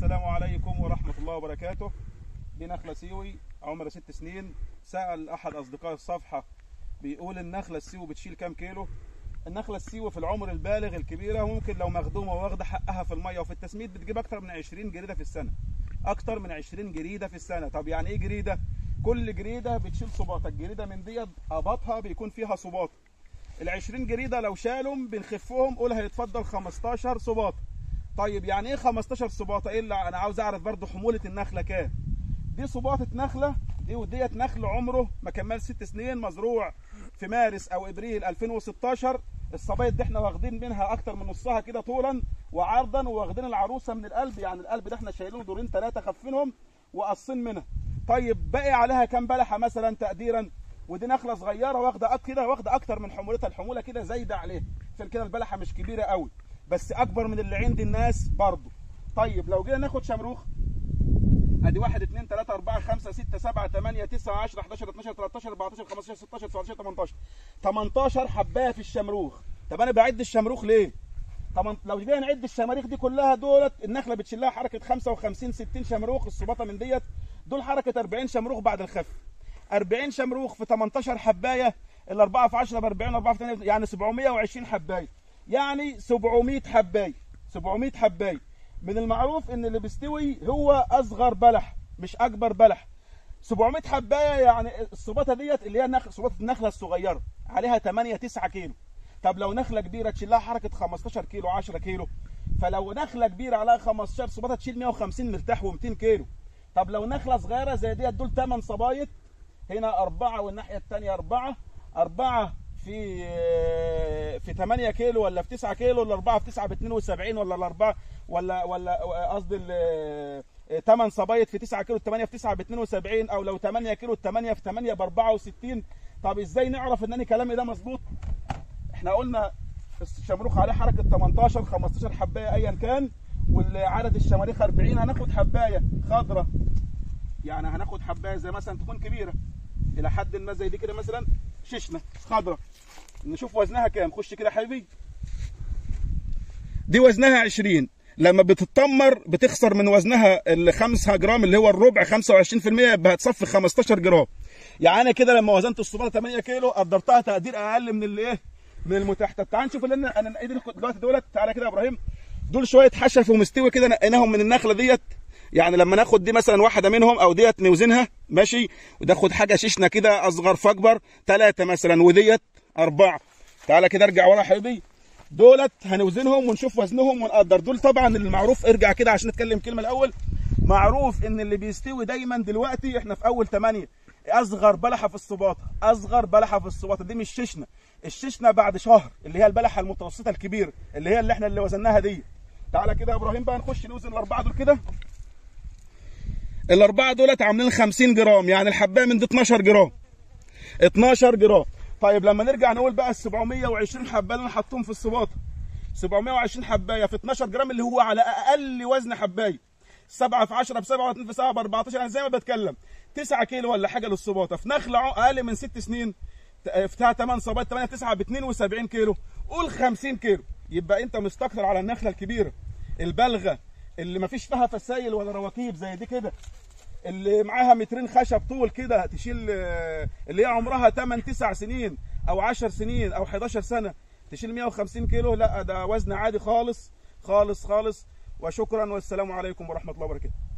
السلام عليكم ورحمة الله وبركاته دي نخلة سيوي عمرها ست سنين سأل أحد أصدقاء الصفحة بيقول النخلة السيوي بتشيل كام كيلو النخلة السيوي في العمر البالغ الكبيرة ممكن لو مخدومة واخدة حقها في المية وفي التسميد بتجيب أكتر من 20 جريدة في السنة أكتر من 20 جريدة في السنة طب يعني إيه جريدة؟ كل جريدة بتشيل صباطة الجريدة من ديت قبطها بيكون فيها صباط ال 20 جريدة لو شالهم بنخفهم قول هيتفضل 15 صباط طيب يعني ايه 15 صباطه ايه اللي انا عاوز اعرف برضو حموله النخله كام دي صباطه نخله دي وديت نخل عمره ما كمل ست سنين مزروع في مارس او ابريل 2016 الصبايط دي احنا واخدين منها اكتر من نصها كده طولا وعرضا واخدين العروسه من القلب يعني القلب ده احنا شايلينه دورين ثلاثه خفينهم وقصين منها طيب باقي عليها كام بلحه مثلا تقديرا ودي نخله صغيره واخده كده واخده اكتر من حمولتها الحموله كده زايده عليها عشان كده البلحه مش كبيره قوي بس اكبر من اللي عند الناس برضه طيب لو جينا ناخد شمروخ ادي 1 2 3 4 5 6 7 8 9 10 11 12 13 14 15 16 17 18 18 حبايه في الشمروخ طب انا بعد الشمروخ ليه؟ طب لو جينا نعد الشماريخ دي كلها دولت النخله بتشيل لها حركه 55 60 شمروخ الصباطه من ديت دول حركه 40 شمروخ بعد الخف 40 شمروخ في 18 حبايه الاربعه في 10 ب 40 4 في 8 يعني 720 حبايه يعني 700 حبايه 700 حبايه من المعروف ان اللي بيستوي هو اصغر بلح مش اكبر بلح 700 حبايه يعني الصباطه ديت اللي هي نخل صباطه النخله الصغيره عليها 8 9 كيلو طب لو نخله كبيره تشيل لها حركه 15 كيلو 10 كيلو فلو نخله كبيره عليها 15 صباطه تشيل 150 مرتاح و200 كيلو طب لو نخله صغيره زي ديت دول 8 صبايط هنا أربعة والناحية الثانية أربعة أربعة في في 8 كيلو ولا في 9 كيلو ولا 4 في 9 ب 72 ولا الأربعة ولا ولا قصدي ال 8 صبايط في 9 كيلو 8 في 9 ب 72 أو لو 8 كيلو 8 في 8 ب 64 طب إزاي نعرف إن أنا كلامي ده مظبوط؟ إحنا قلنا الشمروخ عليه حركة 18 15 حباية أيا كان والعدد الشماريخ 40 هناخد حباية خضرة يعني هناخد حبايه زي مثلا تكون كبيره الى حد ما زي دي كده مثلا ششنه خضراء نشوف وزنها كام خش كده يا حبيبي دي وزنها 20 لما بتتمر بتخسر من وزنها ال 5 جرام اللي هو الربع 25% يبقى هتصفي 15 جرام يعني انا كده لما وزنت الصباله 8 كيلو قدرتها تقدير اقل من الايه من المتاح طب تعال نشوف اللي انا انا ايدي دلوقتي دولت تعالى كده يا ابراهيم دول شويه حشف ومستوي كده نقيناهم من النخله ديت يعني لما ناخد دي مثلا واحده منهم او ديت نوزنها ماشي وناخد حاجه شيشنا كده اصغر فاكبر ثلاثه مثلا وديت اربعه تعالى كده ارجع ورا يا حبيبي دولت هنوزنهم ونشوف وزنهم ونقدر دول طبعا المعروف ارجع كده عشان نتكلم كلمه الاول معروف ان اللي بيستوي دايما دلوقتي احنا في اول 8 اصغر بلحه في الصباطه اصغر بلحه في الصباطه دي مش شيشنا الشيشنا بعد شهر اللي هي البلحه المتوسطه الكبيره اللي هي اللي احنا اللي وزناها دي تعالى كده يا ابراهيم بقى نخش نوزن الاربعه دول كده الاربعه دولت عاملين 50 جرام يعني الحبايه من دي 12 جرام 12 جرام طيب لما نرجع نقول بقى ال 720 حبايه اللي انا حاطهم في الصباطه 720 حبايه في 12 جرام اللي هو على اقل وزن حبايه 7 في 10 ب 7 و2 في 7 ب 14 انا زي ما بتكلم 9 كيلو ولا حاجه للصباطه في نخله اقل من 6 سنين فيها 8 صبايط 8 9 ب 72 كيلو قول 50 كيلو يبقى انت مستكتر على النخله الكبيره البالغه اللي ما فيش فيها فسايل ولا رواكيب زي دي كده اللي معاها مترين خشب طول كده تشيل اللي هي عمرها 8 9 سنين او 10 سنين او 11 سنه تشيل 150 كيلو لا ده وزن عادي خالص خالص خالص وشكرا والسلام عليكم ورحمه الله وبركاته